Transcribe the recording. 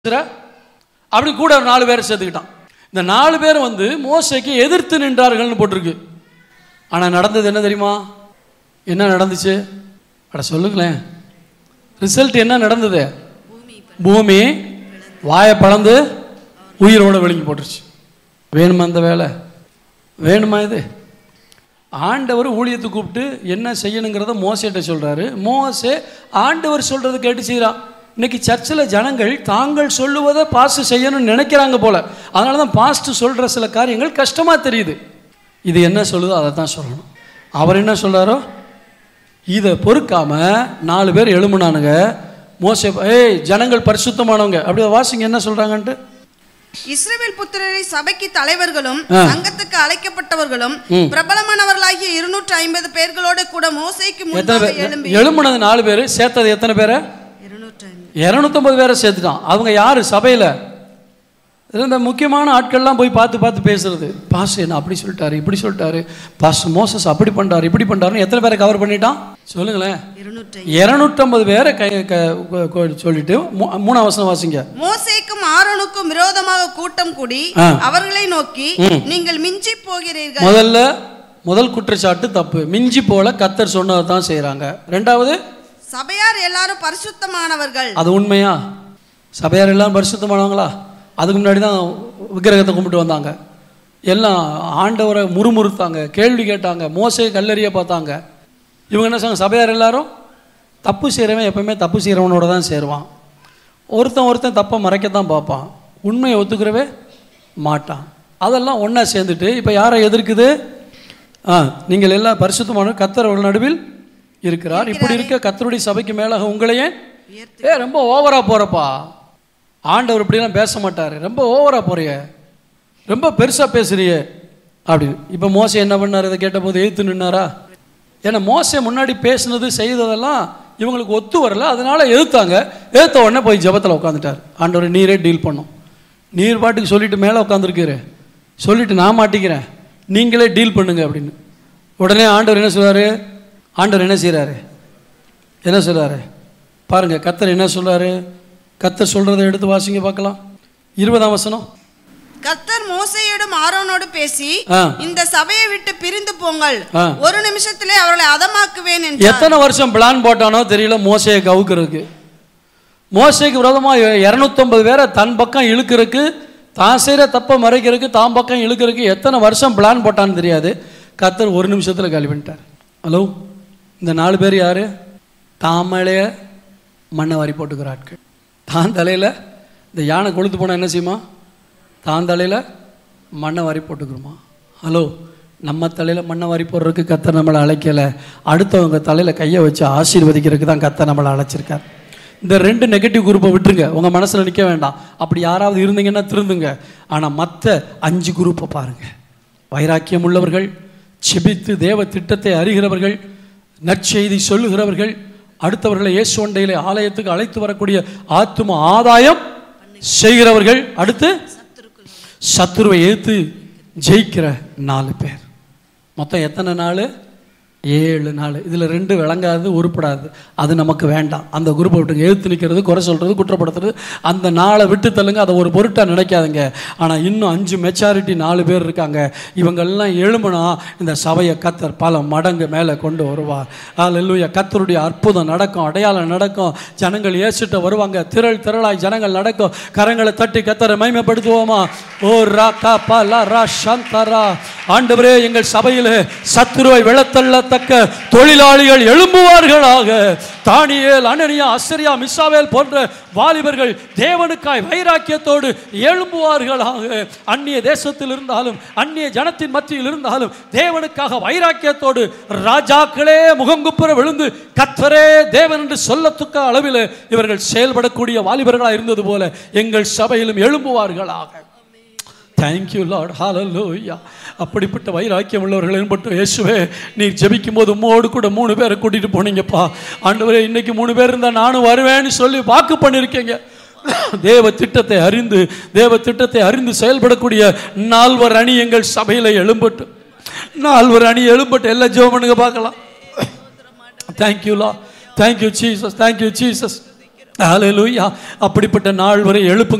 பேசுற? அப்படி கூட ஒரு நாலு பேரை சேர்த்துக்கிட்டான் இந்த நாலு பேர் வந்து மோசைக்கு எதிர்த்து நின்றார்கள்னு போட்டிருக்கு ஆனா நடந்தது என்ன தெரியுமா என்ன நடந்துச்சு அட சொல்லுங்களேன் ரிசல்ட் என்ன நடந்தது பூமி வாயை பழந்து உயிரோட விழுங்கி போட்டுருச்சு வேணுமா அந்த வேலை வேணுமா இது ஆண்டவர் ஊழியத்தை கூப்பிட்டு என்ன செய்யணுங்கிறத மோசேட்ட சொல்றாரு மோசே ஆண்டவர் சொல்றது கேட்டு செய்கிறான் இன்னைக்கு சர்ச்சில் ஜனங்கள் தாங்கள் சொல்லுவதை பாஸ்ட் செய்யணும்னு நினைக்கிறாங்க போல அதனால தான் பாஸ்ட் சொல்ற சில காரியங்கள் கஷ்டமா தெரியுது இது என்ன சொல்லுதோ அதை தான் சொல்லணும் அவர் என்ன சொல்றாரோ இதை பொறுக்காம நாலு பேர் எழும்புனானுங்க மோசே ஏய் ஜனங்கள் பரிசுத்தமானவங்க அப்படி வாசிங்க என்ன சொல்றாங்கன்ட்டு இஸ்ரவேல் புத்திரரை சபைக்கு தலைவர்களும் ஆ. சங்கத்துக்கு அழைக்கப்பட்டவர்களும் பிரபலமானவர்களாகிய இருநூற்று ஐம்பது பேர்களோடு கூட மோசைக்கு எத்தனை முன்பாக பேர் எழும்பி எழும்புனது நாலு பேர் சேர்த்தது எத்தனை பேரை இருநூற்று ஐம்பது இரநூத்தம்பது பேரை சேர்த்துட்டான் அவங்க யாரு சபையில் இந்த முக்கியமான ஆட்கள்லாம் போய் பார்த்து பார்த்து பேசுறது பாஸ் என்ன அப்படி சொல்லிட்டாரு இப்படி சொல்லிட்டாரு பாஸ் மோசஸ் அப்படி பண்றாரு இப்படி பண்றாருன்னு எத்தனை பேரை கவர் பண்ணிட்டான் சொல்லுங்களேன் இருநூற்று இரநூற்றம்பது பேரை கை க- கொ- கொ- சொல்லிட்டு மூ- மூணாம் வசனம் வாசிங்க மோசேக்கும் ஆரோனுக்கும் விரோதமாக கூட்டம் கூடி ஆ. அவர்களை நோக்கி நீங்கள் மிஞ்சி போகிறீர்கள் முதல்ல முதல் குற்றச்சாட்டு தப்பு மிஞ்சி போல கத்தர் சொன்னதை தான் செய்கிறாங்க ரெண்டாவது சபையார் எல்லாரும் பரிசுத்தமானவர்கள் அது உண்மையா சபையார் எல்லாம் பரிசுத்தமானவங்களா அதுக்கு முன்னாடி தான் விக்கிரகத்தை கும்பிட்டு வந்தாங்க எல்லாம் ஆண்டவரை முறுமுறுத்தாங்க கேள்வி கேட்டாங்க மோசை கல்லறிய பார்த்தாங்க இவங்க என்ன சொன்னாங்க சபையார் எல்லாரும் தப்பு செய்கிறவன் எப்பவுமே தப்பு செய்கிறவனோட தான் சேருவான் ஒருத்தன் ஒருத்தன் தப்பை மறைக்கத்தான் பார்ப்பான் உண்மையை ஒத்துக்கிறவே மாட்டான் அதெல்லாம் ஒன்றா சேர்ந்துட்டு இப்போ யாரை எதிர்க்குது ஆ நீங்கள் எல்லாம் பரிசுத்தமான கத்தர் ஒரு நடுவில் இருக்கிறார் இப்படி இருக்க கத்தருடைய சபைக்கு மேலாக உங்களையே ஏ ரொம்ப ஓவரா போறப்பா ஆண்டவர் இப்படிலாம் பேச மாட்டாரு ரொம்ப ஓவரா போறிய ரொம்ப பெருசா பேசுறியே அப்படின்னு இப்போ மோசை என்ன பண்ணார் இதை கேட்டபோது எதிர்த்து நின்னாரா ஏன்னா மோசை முன்னாடி பேசுனது செய்ததெல்லாம் இவங்களுக்கு ஒத்து வரல அதனால எதிர்த்தாங்க எதிர்த்த உடனே போய் ஜெபத்தில் உட்காந்துட்டார் ஆண்டவர் நீரே டீல் பண்ணும் நீர் பாட்டுக்கு சொல்லிட்டு மேலே உட்காந்துருக்குற சொல்லிட்டு நான் மாட்டிக்கிறேன் நீங்களே டீல் பண்ணுங்க அப்படின்னு உடனே ஆண்டவர் என்ன சொல்றாரு ஆண்டவர் என்ன செய்றாரு என்ன சொல்றாரு பாருங்க கத்தர் என்ன சொல்றாரு கத்தர் சொல்றதை எடுத்து வாசிங்க பார்க்கலாம் இருபதாம் வசனம் கர்த்தர் மோசையோடும் ஆரோனோடு பேசி ஆ. இந்த சபையை விட்டு பிரிந்து போங்கள் ஆ. ஒரு நிமிஷத்திலே அவர்களை அதமாக்குவேன் என்றார் எத்தனை வருஷம் பிளான் போட்டானோ தெரியல மோசையை கவுக்கிறதுக்கு மோசைக்கு விரோதமாக இரநூத்தம்பது பேரை தன் பக்கம் இழுக்கிறதுக்கு தான் செய்கிற தப்பை மறைக்கிறதுக்கு தான் பக்கம் இழுக்கிறதுக்கு எத்தனை வருஷம் பிளான் போட்டான்னு தெரியாது கத்தர் ஒரு நிமிஷத்தில் காலி பண்ணிட்டார் ஹலோ இந்த நாலு பேர் யாரு தாமலே மண்ணை வாரி போட்டுக்கிற ஆட்கள் தான் தலையில் இந்த யானை கொளுத்து போனால் என்ன செய்யுமா தான் தலையில் மண்ணை வாரி போட்டுக்கிறோமா ஹலோ நம்ம தலையில் மண்ணை வாரி போடுறதுக்கு கத்தை நம்மளை அழைக்கலை அடுத்தவங்க தலையில் கையை வச்சு ஆசீர்வதிக்கிறதுக்கு தான் கத்தை நம்மளை அழைச்சிருக்கார் இந்த ரெண்டு நெகட்டிவ் குரூப்பை விட்டுருங்க உங்கள் மனசில் நிற்க வேண்டாம் அப்படி யாராவது இருந்தீங்கன்னா திருந்துங்க ஆனால் மற்ற அஞ்சு குரூப்பை பாருங்க வைராக்கியம் உள்ளவர்கள் செபித்து தேவ திட்டத்தை அறிகிறவர்கள் நற்செய்தி சொல்லுகிறவர்கள் அடுத்தவர்களை இயேசுவண்டையிலே ஆலயத்துக்கு அழைத்து வரக்கூடிய ஆத்தும ஆதாயம் செய்கிறவர்கள் அடுத்து சத்துருவை எதிர்த்து ஜெயிக்கிற நாலு பேர் மொத்தம் எத்தனை நாள் ஏழு நாள் இதில் ரெண்டு விளங்காது உருப்படாது அது நமக்கு வேண்டாம் அந்த குரூப்பை விட்டுங்க எழுத்து நிற்கிறது குறை சொல்கிறது குற்றப்படுத்துறது அந்த நாளை விட்டு தள்ளுங்க அதை ஒரு பொருட்டாக நினைக்காதுங்க ஆனால் இன்னும் அஞ்சு மெச்சாரிட்டி நாலு பேர் இருக்காங்க இவங்கெல்லாம் எழும்புனா இந்த சபையை கத்தர் பல மடங்கு மேலே கொண்டு வருவார் அல்லேலூயா கத்தருடைய அற்புதம் நடக்கும் அடையாளம் நடக்கும் ஜனங்கள் ஏசிட்ட வருவாங்க திரள் திரளாய் ஜனங்கள் நடக்கும் கரங்களை தட்டி கத்தரை மைமைப்படுத்துவோமா ஓ ரா கா பா லா ரா சந்தரா ஆண்டவரே எங்கள் சபையிலே சத்துருவை விழத்தள்ளத்தக்க தொழிலாளிகள் எழும்புவார்களாக தானியேல் அனனியா அசரியா மிஸ்ஸாவேல் போன்ற வாலிபர்கள் தேவனுக்காய் வைராக்கியத்தோடு எழும்புவார்களாக அந்நிய தேசத்தில் இருந்தாலும் அந்நிய ஜனத்தின் மத்தியில் இருந்தாலும் தேவனுக்காக வைராக்கியத்தோடு ராஜாக்களே முகங்குப்புற விழுந்து கத்தரே தேவன் என்று சொல்லத்துக்க அளவில் இவர்கள் செயல்படக்கூடிய வாலிபர்களாக இருந்தது போல எங்கள் சபையிலும் எழும்புவார்களாக தேங்க்யூ லார்ட் ஹalleluya அப்படிப்பட்ட வைராக்கியம் உள்ளவர்கள் மட்டும் இயேசுவே நீர் ஜெபிக்கும் போது உம்மோடு கூட மூணு பேரை கூட்டிட்டு போனீங்கப்பா ஆண்டவரே இன்னைக்கு மூணு பேர் இருந்தா நானும் வருவேன்னு சொல்லி வாக்கு பண்ணியிருக்கீங்க தேவ திட்டத்தை அறிந்து தேவ திட்டத்தை அறிந்து செயல்படக்கூடிய நால்வர் அணி எங்கள் சபையில எழும்பட்டு நால்வர் அணி எழும்பட்டு எல்லாம் ஜெபம் பண்ணுங்க பார்க்கலாம் தேங்க்யூ லா தேங்க்யூ ஜீசஸ் தேங்க்யூ ஜீசஸ் ஹalleluya அப்படிப்பட்ட நாள் வரை எழுப்புங்க